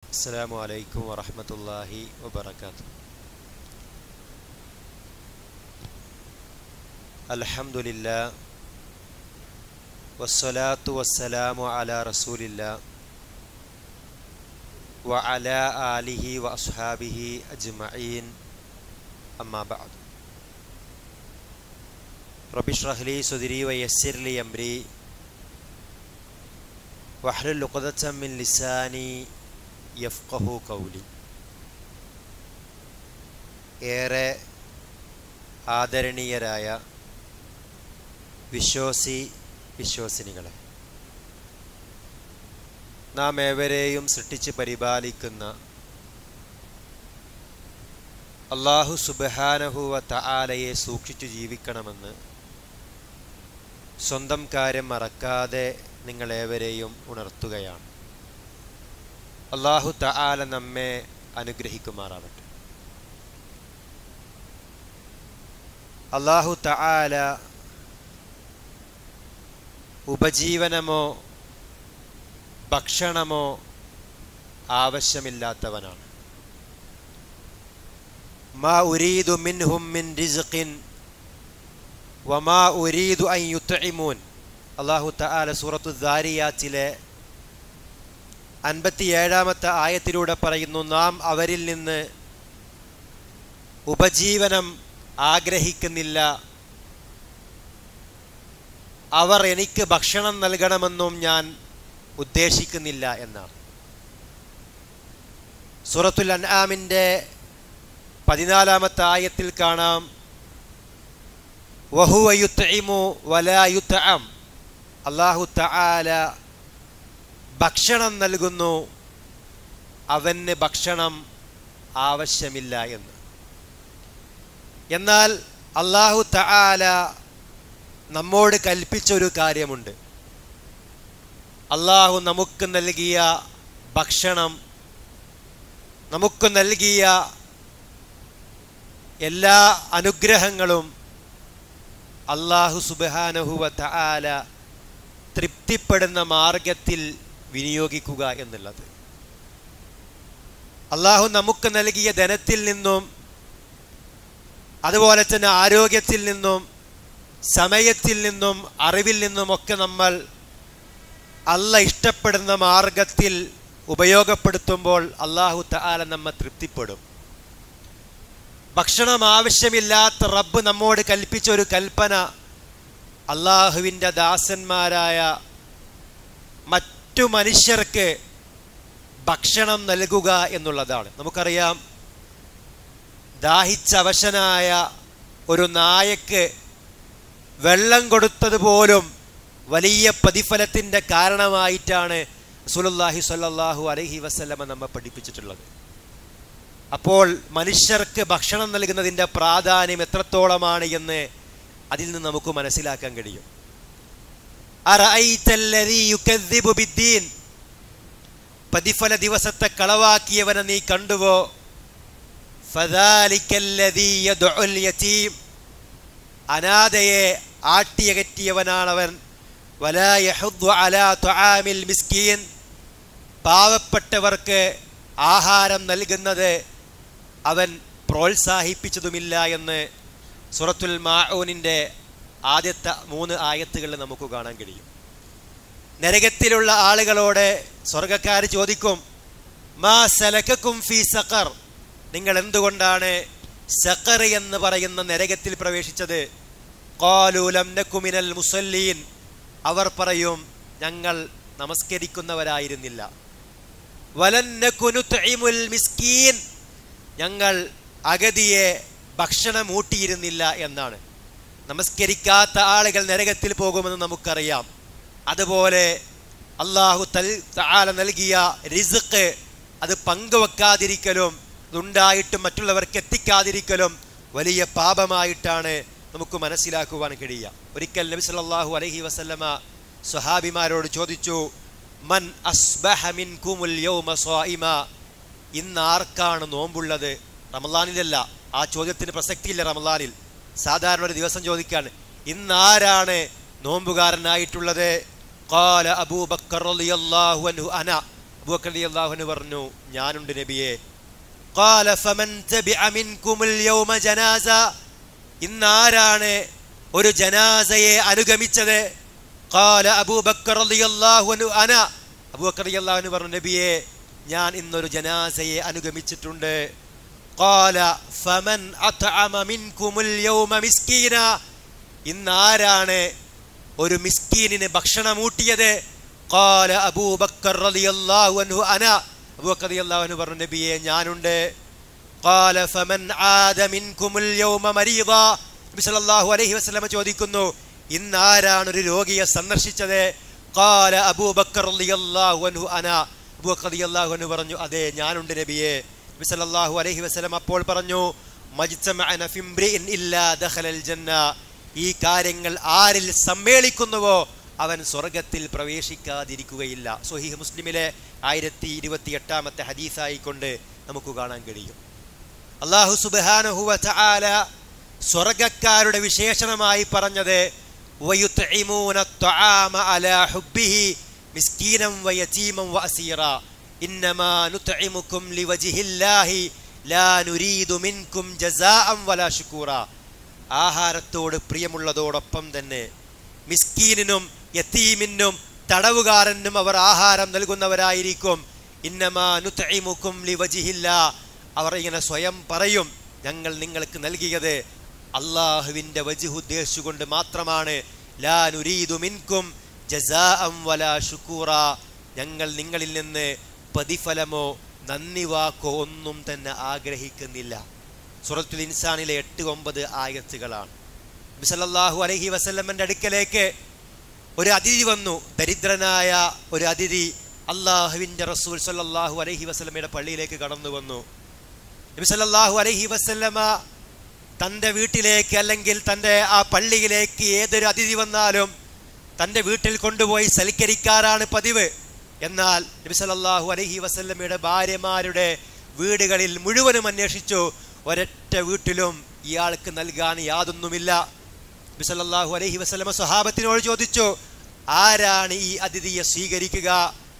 السلام عليكم ورحمة الله وبركاته الحمد لله والصلاة والسلام على رسول الله وعلى آله وأصحابه أجمعين أما بعد رب اشرح لي صدري ويسر لي أمري واحلل عقدة من لساني യഫ്കഹു കൗലി ഏറെ ആദരണീയരായ വിശ്വാസി വിശ്വാസിനികളെ നാം ഏവരെയും സൃഷ്ടിച്ച് പരിപാലിക്കുന്ന അള്ളാഹു സുബഹാനഹുവ തആലയെ സൂക്ഷിച്ചു ജീവിക്കണമെന്ന് സ്വന്തം കാര്യം മറക്കാതെ നിങ്ങളേവരെയും ഉണർത്തുകയാണ് അള്ളാഹു തആല നമ്മെ അനുഗ്രഹിക്കുമാറാവട്ടെ അള്ളാഹു തആല ഉപജീവനമോ ഭക്ഷണമോ ആവശ്യമില്ലാത്തവനാണ് മാ ഉരീദു മിൻഹും മിൻ റിസ്ഖിൻ വമാ ഉരീദു അൻ യുത്ഇമൂൻ അള്ളാഹു തആല സൂറത്തു ദാരിയാത്തിലെ അൻപത്തിയേഴാമത്തെ ആയത്തിലൂടെ പറയുന്നു നാം അവരിൽ നിന്ന് ഉപജീവനം ആഗ്രഹിക്കുന്നില്ല അവർ എനിക്ക് ഭക്ഷണം നൽകണമെന്നും ഞാൻ ഉദ്ദേശിക്കുന്നില്ല എന്നാണ് സൂറത്തുൽ അൻആമിൻ്റെ പതിനാലാമത്തെ ആയത്തിൽ കാണാം വഹുവയുത്തഇമു വലായുത്തഅം അള്ളാഹു തആല ഭക്ഷണം നൽകുന്നു അവന് ഭക്ഷണം ആവശ്യമില്ല എന്ന് എന്നാൽ അള്ളാഹു തആല നമ്മോട് കൽപ്പിച്ചൊരു കാര്യമുണ്ട് അള്ളാഹു നമുക്ക് നൽകിയ ഭക്ഷണം നമുക്ക് നൽകിയ എല്ലാ അനുഗ്രഹങ്ങളും അള്ളാഹു സുബാനഹുവ തആല തൃപ്തിപ്പെടുന്ന മാർഗത്തിൽ വിനിയോഗിക്കുക എന്നുള്ളത് അള്ളാഹു നമുക്ക് നൽകിയ ധനത്തിൽ നിന്നും അതുപോലെ തന്നെ ആരോഗ്യത്തിൽ നിന്നും സമയത്തിൽ നിന്നും അറിവിൽ നിന്നുമൊക്കെ നമ്മൾ അല്ല ഇഷ്ടപ്പെടുന്ന മാർഗത്തിൽ ഉപയോഗപ്പെടുത്തുമ്പോൾ അള്ളാഹു തആല നമ്മെ തൃപ്തിപ്പെടും ഭക്ഷണം ആവശ്യമില്ലാത്ത റബ്ബ് നമ്മോട് കൽപ്പിച്ച ഒരു കൽപ്പന അള്ളാഹുവിൻ്റെ ദാസന്മാരായ മറ്റു മനുഷ്യർക്ക് ഭക്ഷണം നൽകുക എന്നുള്ളതാണ് നമുക്കറിയാം ദാഹിച്ചവശനായ ഒരു നായക്ക് വെള്ളം കൊടുത്തത് പോലും വലിയ പ്രതിഫലത്തിൻ്റെ കാരണമായിട്ടാണ് സുലുല്ലാഹി സ്വല്ലല്ലാഹു അലൈഹി വസല്ലമ നമ്മെ പഠിപ്പിച്ചിട്ടുള്ളത് അപ്പോൾ മനുഷ്യർക്ക് ഭക്ഷണം നൽകുന്നതിൻ്റെ പ്രാധാന്യം എത്രത്തോളമാണ് എന്ന് അതിൽ നിന്ന് നമുക്ക് മനസ്സിലാക്കാൻ കഴിയും പ്രതിഫല ദിവസത്തെ കളവാക്കിയവനെ നീ കണ്ടുവോ അനാഥയെ ആട്ടിയകറ്റിയവനാണവൻ മിസ്കീൻ പാവപ്പെട്ടവർക്ക് ആഹാരം നൽകുന്നത് അവൻ പ്രോത്സാഹിപ്പിച്ചതുമില്ല എന്ന് സുറത്തുൽ മാഊനിൻ്റെ ആദ്യത്തെ മൂന്ന് ആയത്തുകളിൽ നമുക്ക് കാണാൻ കഴിയും നരകത്തിലുള്ള ആളുകളോട് സ്വർഗക്കാർ ചോദിക്കും മാ സലക്കും ഫി സഖർ നിങ്ങൾ എന്തുകൊണ്ടാണ് സഖർ എന്ന് പറയുന്ന നരകത്തിൽ പ്രവേശിച്ചത് കോലൂലം നക്കുമിനൽ മുസല്ലീൻ അവർ പറയും ഞങ്ങൾ നമസ്കരിക്കുന്നവരായിരുന്നില്ല വലന്നക്കുനുൽ മിസ്കീൻ ഞങ്ങൾ അഗതിയെ ഭക്ഷണം ഊട്ടിയിരുന്നില്ല എന്നാണ് നമസ്കരിക്കാത്ത ആളുകൾ നരകത്തിൽ പോകുമെന്ന് നമുക്കറിയാം അതുപോലെ അള്ളാഹു തൽ താല നൽകിയ റിസുക്ക് അത് പങ്കുവെക്കാതിരിക്കലും അതുണ്ടായിട്ടും മറ്റുള്ളവർക്ക് എത്തിക്കാതിരിക്കലും വലിയ പാപമായിട്ടാണ് നമുക്ക് മനസ്സിലാക്കുവാൻ കഴിയുക ഒരിക്കൽ നബി സല്ലല്ലാഹു അലൈഹി വസല്ലമ സ്വഹാബിമാരോട് ചോദിച്ചു മൻ അസ്ബഹ മിൻകുമുൽ യൗമ സ്വായിമ ഇന്ന് ആർക്കാണ് നോമ്പുള്ളത് റമലാനിലല്ല ആ ചോദ്യത്തിന് പ്രസക്തിയില്ല റമലാനിൽ സാധാരണ ഒരു ദിവസം ചോദിക്കാണ് ഇന്ന് ആരാണ് നോമ്പുകാരനായിട്ടുള്ളത് ഖാല അബൂബക്കർ റളിയല്ലാഹു അൻഹു അന അബൂബക്കർ അള്ളാഹുന് പറഞ്ഞു ഞാനുണ്ട് നബിയെ قال فمن تبع منكم اليوم جنازة ഇന്നാരാണ് ഒരു ജനാസയെ അനുഗമിച്ചത് قال അബൂബക്കർ റളിയല്ലാഹു അൻഹു അന അബൂബക്കർ റളിയല്ലാഹു അൻഹു പറഞ്ഞു നബിയെ ഞാൻ ഇന്നൊരു ജനാസയെ അനുഗമിച്ചിട്ടുണ്ട് قال فمن أطعم منكم اليوم مسكينا ഇന്നാരാണ് ഒരു മിസ്കീനിന് ഭക്ഷണം ഊട്ടിയത് قال അബൂബക്കർ റളിയല്ലാഹു അൻഹു അന അബൂബക്കർ റളിയല്ലാഹു അൻഹു പറഞ്ഞു നബിയെ ഞാനുണ്ട് قال فمن عاد منكم اليوم مريضا നബി സല്ലല്ലാഹു അലൈഹി വസല്ലമ ചോദിക്കുന്നു ഇന്ന് ആരാണ് ഒരു രോഗിയെ സന്ദർശിച്ചത് قال അബൂബക്കർ റളിയല്ലാഹു അൻഹു അന അബൂബക്കർ റളിയല്ലാഹു അൻഹു പറഞ്ഞു അതെ ഞാനുണ്ട് നബിയെ നബി സല്ലല്ലാഹു അലൈഹി വസല്ലം അപ്പോൾ പറഞ്ഞു മജ്തമഅന ഫിംബ്രിഇൻ ഇല്ലാ ദഖലൽ ജന്ന ഈ കാര്യങ്ങൾ ആരിൽ സമ്മേളിക്കുന്നുവോ അവൻ സ്വർഗത്തിൽ പ്രവേശിക്കാതിരിക്കുകയില്ല സ്വഹീഹ് മുസ്ലിമിലെ ആയിരത്തി ഇരുപത്തി എട്ടാമത്തെ ഹദീസായിക്കൊണ്ട് നമുക്ക് കാണാൻ കഴിയും അള്ളാഹു സുബാനഹുവ ചാല സ്വർഗക്കാരുടെ വിശേഷണമായി പറഞ്ഞത് വയുത്ഇമൂന ത്വആമ അലാ ഹുബ്ബിഹി മിസ്കീനം വയതീമം വഅസീറ ഇന്നമാ നുത്ഇമുക്കും ലിവജ്ഹില്ലാഹി ലാ നുരീദു മിൻകും ജസാഅം വലാ ശുക്കൂറ ആഹാരത്തോട് പ്രിയമുള്ളതോടൊപ്പം തന്നെ മിസ്കീനിനും യത്തീമിനും തടവുകാരനും അവർ ആഹാരം നൽകുന്നവരായിരിക്കും ഇന്നമാ നുത്ഇമുക്കും ലിവജ്ഹില്ല അവർ ഇങ്ങനെ സ്വയം പറയും ഞങ്ങൾ നിങ്ങൾക്ക് നൽകിയത് അള്ളാഹുവിൻ്റെ വജുഹ് ഉദ്ദേശിച്ചുകൊണ്ട് മാത്രമാണ് ലാ നുരീദു മിൻകും ജസാഅം വലാ ശുക്കൂറ ഞങ്ങൾ നിങ്ങളിൽ നിന്ന് പ്രതിഫലമോ നന്ദി വാക്കോ ഒന്നും തന്നെ ആഗ്രഹിക്കുന്നില്ല സൂറത്തുൽ ഇൻസാനിലെ എട്ട് ഒമ്പത് ആയത്തുകളാണ് ബിസലല്ലാഹു അലൈഹി വസല്ലമ്മന്റെ അടുക്കലേക്ക് ഒരു അതിഥി വന്നു ദരിദ്രനായ ഒരു അതിഥി അള്ളാഹുവിൻ്റെ റസൂൽ സല്ലല്ലാഹു അലൈഹി വസല്ലമയുടെ പള്ളിയിലേക്ക് കടന്നു വന്നു നബി സല്ലല്ലാഹു അലൈഹി വസല്ലമ തൻ്റെ വീട്ടിലേക്ക് അല്ലെങ്കിൽ തൻ്റെ ആ പള്ളിയിലേക്ക് ഏതൊരു അതിഥി വന്നാലും തൻ്റെ വീട്ടിൽ കൊണ്ടുപോയി സൽക്കരിക്കാറാണ് പതിവ് എന്നാൽ നബി സല്ലല്ലാഹു അലൈഹി വസല്ലമയുടെ ഭാര്യമാരുടെ വീടുകളിൽ മുഴുവനും അന്വേഷിച്ചു ഒരൊറ്റ വീട്ടിലും ഇയാൾക്ക് നൽകാൻ യാതൊന്നുമില്ല നബി സല്ലല്ലാഹു അലൈഹി വസല്ലമ സ്വഹാബത്തിനോട് ചോദിച്ചു ആരാണ് ഈ അതിഥിയെ സ്വീകരിക്കുക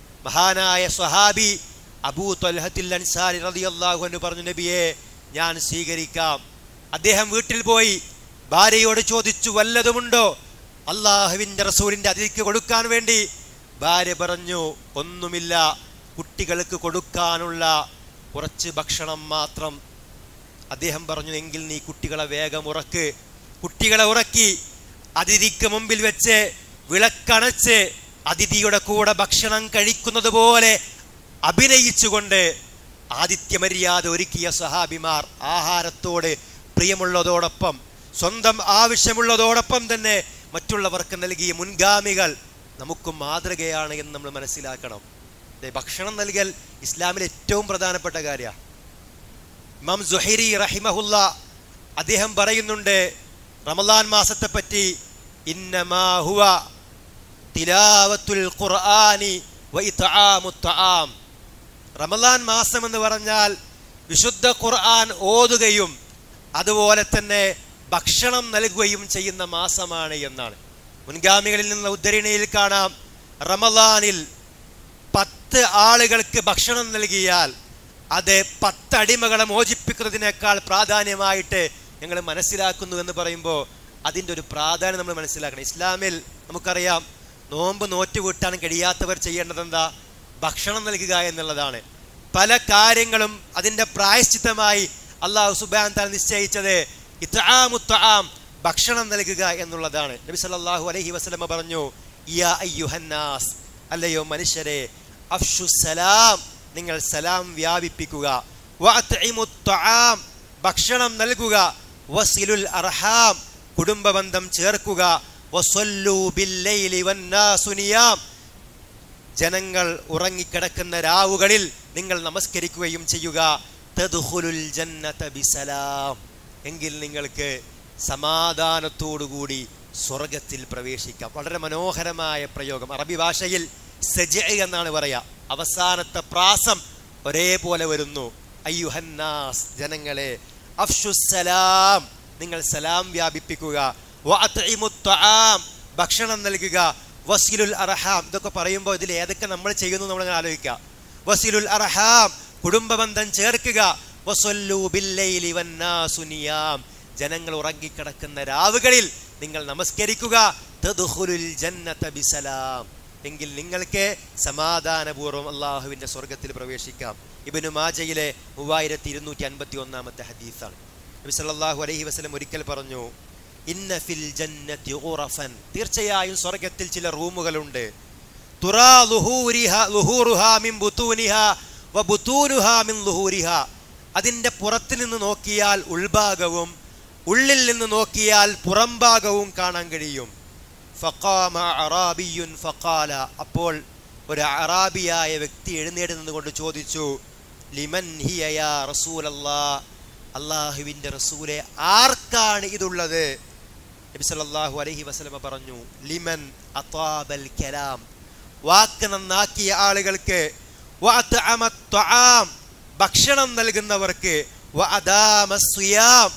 മഹാനായ സ്വഹാബി അബൂ തൊൽഹത്തിൽ അൻസാരി റളിയല്ലാഹു അൻഹു പറഞ്ഞു നബിയെ ഞാൻ സ്വീകരിക്കാം അദ്ദേഹം വീട്ടിൽ പോയി ഭാര്യയോട് ചോദിച്ചു വല്ലതുമുണ്ടോ അള്ളാഹുവിൻ്റെ റസൂലിൻ്റെ അതിഥിക്ക് കൊടുക്കാൻ വേണ്ടി ഭാര്യ പറഞ്ഞു ഒന്നുമില്ല കുട്ടികൾക്ക് കൊടുക്കാനുള്ള കുറച്ച് ഭക്ഷണം മാത്രം അദ്ദേഹം പറഞ്ഞു എങ്കിൽ നീ കുട്ടികളെ വേഗം ഉറക്ക് കുട്ടികളെ ഉറക്കി അതിഥിക്ക് മുമ്പിൽ വെച്ച് വിളക്കണച്ച് അതിഥിയുടെ കൂടെ ഭക്ഷണം കഴിക്കുന്നത് പോലെ അഭിനയിച്ചുകൊണ്ട് ആദിത്യമര്യാദ ഒരുക്കിയ സഹാബിമാർ ആഹാരത്തോട് പ്രിയമുള്ളതോടൊപ്പം സ്വന്തം ആവശ്യമുള്ളതോടൊപ്പം തന്നെ മറ്റുള്ളവർക്ക് നൽകിയ മുൻഗാമികൾ നമുക്ക് മാതൃകയാണ് എന്ന് നമ്മൾ മനസ്സിലാക്കണം ദേ, ഭക്ഷണം നൽകൽ ഇസ്ലാമിൽ ഏറ്റവും പ്രധാനപ്പെട്ട കാര്യമാണ് ഇമാം സുഹൈരി റഹിമഹുല്ല അദ്ദേഹം പറയുന്നുണ്ട് റമദാൻ മാസത്തെ പറ്റി ഇന്നമാ ഹുവ തിലാവത്തുൽ ഖുർആനി വ ഇത്ആമു ത്വആം റമദാൻ മാസം എന്ന് പറഞ്ഞാൽ വിശുദ്ധ ഖുർആൻ ഓതുകയും അതുപോലെ തന്നെ ഭക്ഷണം നൽകുകയും ചെയ്യുന്ന മാസമാണ് എന്നാണ് മുൻഗാമികളിൽ നിന്ന് ഉദ്ധരണിയിൽ കാണാം റമദാനിൽ പത്ത് ആളുകൾക്ക് ഭക്ഷണം നൽകിയാൽ അത് പത്ത് അടിമകളെ മോചിപ്പിക്കുന്നതിനേക്കാൾ പ്രാധാന്യമായിട്ട് ഞങ്ങൾ മനസ്സിലാക്കുന്നു എന്ന് പറയുമ്പോൾ അതിൻ്റെ ഒരു പ്രാധാന്യം നമ്മൾ മനസ്സിലാക്കണം ഇസ്ലാമിൽ നമുക്കറിയാം നോമ്പ് നോറ്റ് വീട്ടാൻ കഴിയാത്തവർ ചെയ്യേണ്ടത് എന്താ ഭക്ഷണം നൽകുക എന്നുള്ളതാണ് പല കാര്യങ്ങളും അതിൻ്റെ പ്രായശ്ചിത്തമായി അള്ളാഹു സുബാൻ താൻ നിശ്ചയിച്ചത് ഇത്ആമുത്ആം ഭക്ഷണം നൽകുക എന്നുള്ളതാണ് നബി സല്ലല്ലാഹു അലൈഹി വസല്ലമ പറഞ്ഞു യാ അയ്യുഹന്നാസ് അല്ലയോ മനുഷ്യരെ അഫ്ഷു സലാം നിങ്ങൾ സലാം വ്യാപിപ്പിക്കുക വഅത്ഇമുത്ആം ഭക്ഷണം നൽകുക വസിലുൽ അർഹാം കുടുംബബന്ധം ചേർക്കുക വസല്ലൂ ബില്ലൈലി വന്നാസു നിയാം ജനങ്ങൾ ഉറങ്ങിക്കിടക്കുന്ന രാവുകളിൽ നിങ്ങൾ നമസ്കരിക്കുകയും ചെയ്യുക തദ്ഖുലുൽ ജന്നത ബിസലാം എങ്കിൽ നിങ്ങൾക്ക് സമാധാനത്തോടുകൂടി സ്വർഗത്തിൽ പ്രവേശിക്കാം വളരെ മനോഹരമായ പ്രയോഗം അറബി ഭാഷയിൽ സജ എന്നാണ് പറയാ അവസാനത്തെ പ്രാസം ഒരേപോലെ വരുന്നു അയ്യുഹന്നാസ് ജനങ്ങളെ അഫ്ഷുസലാം നിങ്ങൾ സലാം വ്യാപിപ്പിക്കുക വഅത്ഇമുത്ത്ആം ഭക്ഷണം നൽകുക വസിലുൽ അർഹാം ഇതൊക്കെ പറയുമ്പോൾ ഇതിൽ ഏതൊക്കെ നമ്മൾ ചെയ്യുന്നു നമ്മൾ ആലോചിക്കുക വസിലുൽ അർഹാം കുടുംബബന്ധം ചേർക്കുക വസല്ലൂ ബില്ലൈലി വന്നാസു നിയാം ജനങ്ങൾ ഉറങ്ങിക്കിടക്കുന്ന രാവുകളിൽ നിങ്ങൾ നമസ്കരിക്കുക തദ്ഖുലുൽ ജന്നത ബിസലാം എങ്കിൽ നിങ്ങൾക്ക് സമാധാനപൂർവ്വം അള്ളാഹുവിന്റെ സ്വർഗത്തിൽ പ്രവേശിക്കാം ഇബ്നു മാജയിലെ മൂവായിരത്തി ഇരുന്നൂറ്റി അൻപത്തി ഒന്നാമത്തെ ഹദീസാണ് നബി സല്ലല്ലാഹു അലൈഹി വസല്ലം ഒരിക്കൽ പറഞ്ഞു ഇന്ന ഫിൽ ജന്നത്തി ഖുറഫൻ തീർച്ചയായും സ്വർഗത്തിൽ ചില റൂമുകളുണ്ട് തുറാ ലുഹൂരിഹ ലുഹൂറുഹാ മിൻ ബുതൂനിഹാ വ ബുതൂനുഹാ മിൻ ലുഹൂരിഹാ അതിന്റെ പുറത്ത് നിന്ന് നോക്കിയാൽ ഉൾഭാഗവും ഉള്ളിൽ നിന്ന് നോക്കിയാൽ പുറംഭാഗവും കാണാൻ കഴിയും ഫഖാമ അറാബിയുൻ ഫഖാല അപ്പോൾ ഒരു അറാബിയായ വ്യക്തി എഴുന്നേറ്റ് നിന്നുകൊണ്ട് ചോദിച്ചു ലിമൻ ഹിയ യാ റസൂലല്ലാ അള്ളാഹുവിൻ്റെ റസൂലെ ആർക്കാണ് ഇതുള്ളത് നബി സല്ലല്ലാഹു അലൈഹി വസല്ലമ പറഞ്ഞു ലിമൻ അതാബൽ കലാം വാക്ക് നന്നാക്കിയ ആളുകൾക്ക് വഅത്അമ ത്വആം ഭക്ഷണം നൽകുന്നവർക്ക് വഅദാമ സിയാം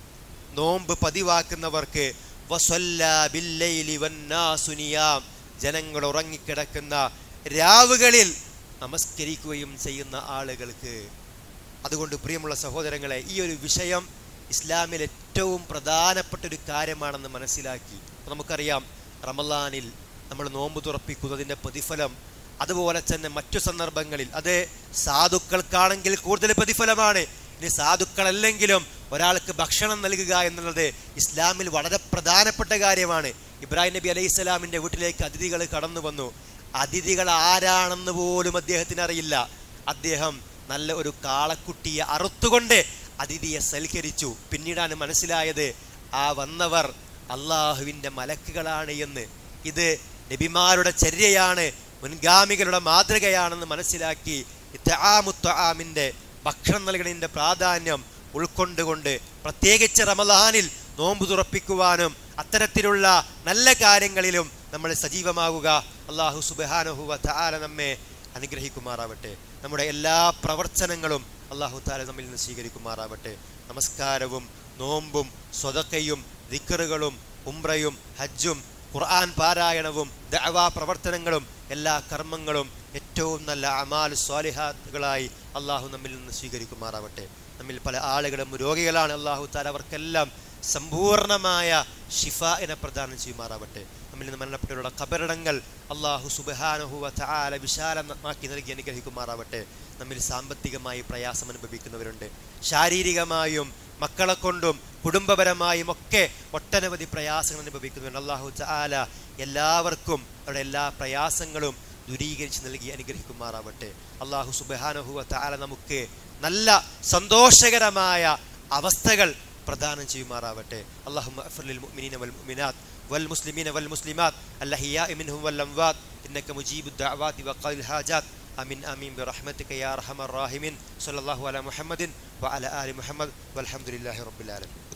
നോമ്പ് പതിവാക്കുന്നവർക്ക് വസല്ല ബില്ലൈലി വന്നാസു നിയാം ജനങ്ങൾ ഉറങ്ങിക്കിടക്കുന്ന രാവുകളിൽ നമസ്കരിക്കുകയും ചെയ്യുന്ന ആളുകൾക്ക് അതുകൊണ്ട് പ്രിയമുള്ള സഹോദരങ്ങളെ ഈ ഒരു വിഷയം ഇസ്ലാമിൽ ഏറ്റവും പ്രധാനപ്പെട്ട ഒരു കാര്യമാണെന്ന് മനസ്സിലാക്കി അപ്പൊ നമുക്കറിയാം റമലാനിൽ നമ്മൾ നോമ്പ് തുറപ്പിക്കുന്നതിൻ്റെ പ്രതിഫലം അതുപോലെ തന്നെ മറ്റു സന്ദർഭങ്ങളിൽ അത് സാധുക്കൾക്കാണെങ്കിൽ കൂടുതൽ പ്രതിഫലമാണ് ഇനി സാധുക്കളല്ലെങ്കിലും ഒരാൾക്ക് ഭക്ഷണം നൽകുക എന്നുള്ളത് ഇസ്ലാമിൽ വളരെ പ്രധാനപ്പെട്ട കാര്യമാണ് ഇബ്രാഹിം നബി അലൈഹി സ്വലാമിൻ്റെ വീട്ടിലേക്ക് അതിഥികൾ കടന്നു വന്നു അതിഥികൾ ആരാണെന്ന് പോലും അദ്ദേഹത്തിന് അറിയില്ല അദ്ദേഹം നല്ല ഒരു കാളക്കുട്ടിയെ അറുത്തുകൊണ്ട് അതിഥിയെ സൽക്കരിച്ചു പിന്നീടാണ് മനസ്സിലായത് ആ വന്നവർ അള്ളാഹുവിൻ്റെ മലക്കുകളാണ് എന്ന് ഇത് നബിമാരുടെ ചര്യയാണ് മുൻഗാമികളുടെ മാതൃകയാണെന്ന് മനസ്സിലാക്കി ഇത്തആമുത്തആമിൻ്റെ ഭക്ഷണം നൽകുന്നതിൻ്റെ പ്രാധാന്യം ഉൾക്കൊണ്ടുകൊണ്ട് പ്രത്യേകിച്ച് റമദാനിൽ നോമ്പ് തുറപ്പിക്കുവാനും അത്തരത്തിലുള്ള നല്ല കാര്യങ്ങളിലും നമ്മൾ സജീവമാകുക അള്ളാഹു സുബാനുഹുവ താല നമ്മെ അനുഗ്രഹിക്കുമാറാവട്ടെ നമ്മുടെ എല്ലാ പ്രവർത്തനങ്ങളും അള്ളാഹു താല നമ്മിൽ നിന്ന് സ്വീകരിക്കുമാറാവട്ടെ നമസ്കാരവും നോമ്പും സ്വതക്കയും ദിക്കറുകളും ഉംറയും ഹജ്ജും ഖുർആൻ പാരായണവും ദഅവാ പ്രവർത്തനങ്ങളും എല്ലാ കർമ്മങ്ങളും ഏറ്റവും നല്ല അമാൽ സ്വാലിഹാത്തുകളായി അള്ളാഹു നമ്മിൽ നിന്ന് സ്വീകരിക്കുമാറാവട്ടെ നമ്മിൽ പല ആളുകളും രോഗികളാണ് അള്ളാഹു താല അവർക്കെല്ലാം സമ്പൂർണമായ ഷിഫാഇനെ പ്രദാനം ചെയ്യുമാറാവട്ടെ നമ്മിൽ നിന്ന് മരണപ്പെട്ടവരുടെ കബറിടങ്ങൾ അള്ളാഹു സുബാനഹുവ താല വിശാലമാക്കി നൽകി അനുഗ്രഹിക്കുമാറാവട്ടെ നമ്മിൽ സാമ്പത്തികമായി പ്രയാസം അനുഭവിക്കുന്നവരുണ്ട് ശാരീരികമായും മക്കളെ കൊണ്ടും കുടുംബപരമായും ഒക്കെ ഒട്ടനവധി പ്രയാസങ്ങൾ അനുഭവിക്കുന്നുണ്ട് അള്ളാഹു താല എല്ലാവർക്കും അവരുടെ എല്ലാ പ്രയാസങ്ങളും ദൂരീകരിച്ച് നൽകി അനുഗ്രഹിക്കുമാറാവട്ടെ അള്ളാഹു സുബാനഹുവ താല നമുക്ക് നല്ല സന്തോഷകരമായ അവസ്ഥകൾ പ്രദാനം ചെയ്യുമാറാവട്ടെ അള്ളാഹു മുഅ്മിനീന വൽ മുഅ്മിനാത്ത് والمسلمين والمسلمات الأحياء منهم والأموات إنك مجيب الدعوات وقاضي الحاجات آمين آمين برحمتك يا أرحم الراحمين صلى الله على محمد وعلى آل محمد والحمد لله رب العالمين